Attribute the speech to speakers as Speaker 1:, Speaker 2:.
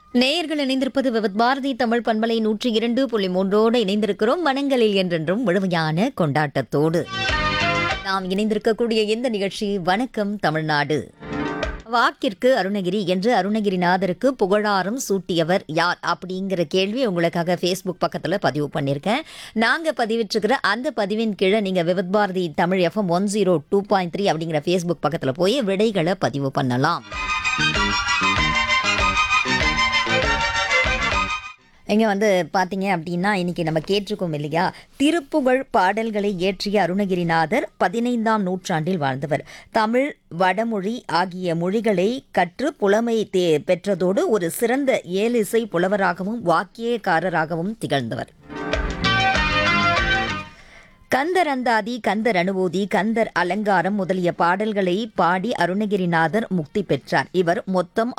Speaker 1: நேயர்கள் இணைந்திருப்பது விவத் பாரதி தமிழ் பண்பலை நூற்றி இரண்டு புள்ளி மூன்றோடு இணைந்திருக்கிறோம் மனங்களில் என்றென்றும் முழுமையான கொண்டாட்டத்தோடு நாம் இணைந்திருக்கக்கூடிய இந்த நிகழ்ச்சி வணக்கம் தமிழ்நாடு வாக்கிற்கு அருணகிரி என்று அருணகிரிநாதருக்கு புகழாரம் சூட்டியவர் யார் அப்படிங்கிற கேள்வி உங்களுக்காக ஃபேஸ்புக் பக்கத்தில் பதிவு பண்ணியிருக்கேன் நாங்கள் பதிவிட்டிருக்கிற அந்த பதிவின் கீழே நீங்கள் Vivath Bharathi Tamil FM one zero two point three அப்படிங்கிற ஃபேஸ்புக் பக்கத்தில் போய் விடைகளை பதிவு பண்ணலாம் இங்கே வந்து பார்த்தீங்க அப்படின்னா இன்னைக்கு நம்ம கேட்டிருக்கோம் இல்லையா திருப்புகழ் பாடல்களை இயற்றிய அருணகிரிநாதர் பதினைந்தாம் நூற்றாண்டில் வாழ்ந்தவர் தமிழ் வடமொழி ஆகிய மொழிகளை கற்று புலமை தே பெற்றதோடு ஒரு சிறந்த ஏலிசை புலவராகவும் வாக்கியக்காரராகவும் திகழ்ந்தவர் கந்தர் அந்தாதி கந்தர் அனுபூதி கந்தர் அலங்காரம் முதலிய பாடல்களை பாடி அருணகிரிநாதர் முக்தி பெற்றார் இவர் மொத்தம்